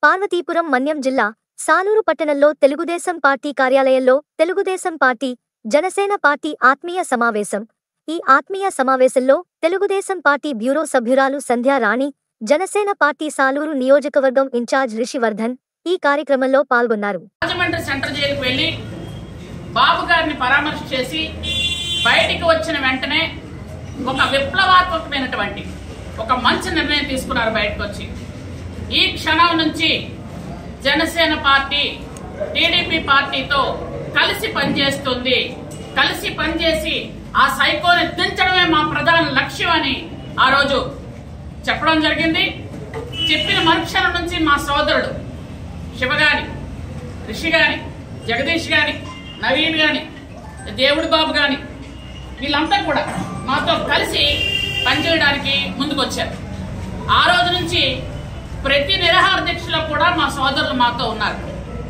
పార్వతీపురం మన్యం జిల్లా సాలూరు పట్టణంలో తెలుగుదేశం పార్టీ కార్యాలయంలో తెలుగుదేశం పార్టీ జనసేన పార్టీ ఆత్మీయ సమావేశం ఈ ఆత్మీయ సమావేశంలో తెలుగుదేశం పార్టీ బ్యూరో సభ్యురాలు సంధ్యా రాణి జనసేన పార్టీ సాలూరు నియోజకవర్గం ఇన్ఛార్జ్ రిషివర్ధన్ ఈ కార్యక్రమంలో పాల్గొన్నారు రాజమండ్రి సెంట్రల్ జైలుకు వెళ్ళి బాబు గారిని పరామర్శ చేసి బయటికి వచ్చిన వెంటనే ఒక విప్లవాత్మకమైనటువంటి ఒక మంచి నిర్ణయం తీసుకున్నారు బయటకు వచ్చి ఈ క్షణం నుంచి జనసేన పార్టీ టీడీపీ పార్టీతో కలిసి పనిచేస్తుంది కలిసి పనిచేసి ఆ సైకోని దించడమే మా ప్రధాన లక్ష్యం అని ఆ రోజు చెప్పడం జరిగింది చెప్పిన మరుక్షణం నుంచి మా సోదరుడు శివ గాని రిషి గాని జగదీష్ గాని నవీన్ గాని దేవుడి బాబు గాని వీళ్ళంతా కూడా మాతో కలిసి పనిచేయడానికి ముందుకొచ్చారు ఆ రోజు నుంచి ప్రతి నిరాహార దీక్షలో కూడా మా సోదరులు మాతో ఉన్నారు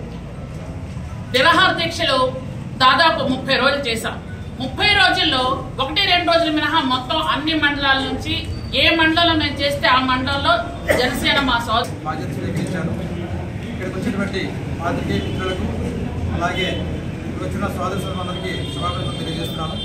నిరాహార దీక్షలు దాదాపు ముప్పై రోజులు చేశాం ముప్పై రోజుల్లో ఒకటి రెండు రోజులు మినహా మొత్తం అన్ని మండలాల నుంచి ఏ మండలంలో మేము చేస్తే ఆ మండలంలో జనసేన మా సోదరు బాధ్యత స్వీకరించాను ఇక్కడికి వచ్చినటువంటి పాత్రికేయ మిత్రులకు అలాగే ఇక్కడ వచ్చిన సోదర సోదరులందరికీ శుభాకాంక్షలు తెలియజేస్తున్నాను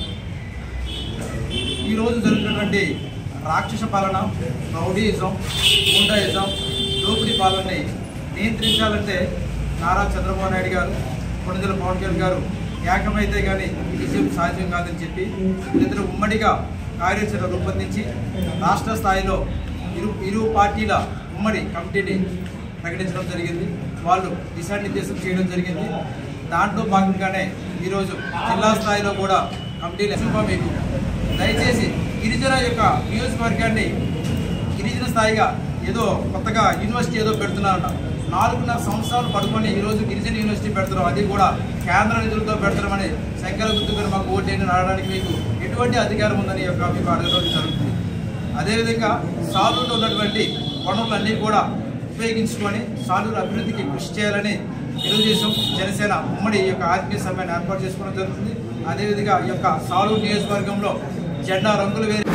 ఈరోజు జరుగుతున్నటువంటి రాక్షస పాలన రౌడీయిజం గూండాయిజం దోపిడీ పాలనని నియంత్రించాలంటే నారా చంద్రబాబు నాయుడు గారు కొణిదెల పవన్ కళ్యాణ్ గారు ఏకమైతే కానీ విజయం సాధ్యం కాదని చెప్పి వీళ్ళిద్దరూ ఉమ్మడిగా కార్యాచరణ రూపొందించి రాష్ట్ర స్థాయిలో ఇరు ఇరు పార్టీల ఉమ్మడి కమిటీని ప్రకటించడం జరిగింది వాళ్ళు దిశానిర్దేశం చేయడం జరిగింది దాంట్లో భాగంగానే ఈరోజు జిల్లా స్థాయిలో కూడా కమిటీలు శుభ మీకు దయచేసి గిరిజన యొక్క నియోజకవర్గాన్ని గిరిజన స్థాయిగా ఏదో కొత్తగా యూనివర్సిటీ ఏదో పెడుతున్నారన్న నాలుగున్నర సంవత్సరాలు పడుకొని ఈరోజు గిరిజన యూనివర్సిటీ పెడుతున్నాం అది కూడా కేంద్ర నిధులతో పెడుతున్నామని శంకర గుర్తుగారు మాకు ఓటేని రావడానికి మీకు ఎటువంటి అధికారం ఉందని ఈ యొక్క మీకు అడగడం జరుగుతుంది అదేవిధంగా సాలూరులో ఉన్నటువంటి వనరులన్నీ కూడా ఉపయోగించుకొని సాలూరు అభివృద్ధికి కృషి చేయాలని తెలుగుదేశం జనసేన ఉమ్మడి ఈ యొక్క ఆత్మీయ సమ్మెను ఏర్పాటు చేసుకోవడం జరుగుతుంది అదేవిధంగా ఈ యొక్క సాలూరు నియోజకవర్గంలో జెండా రంగులు వేసి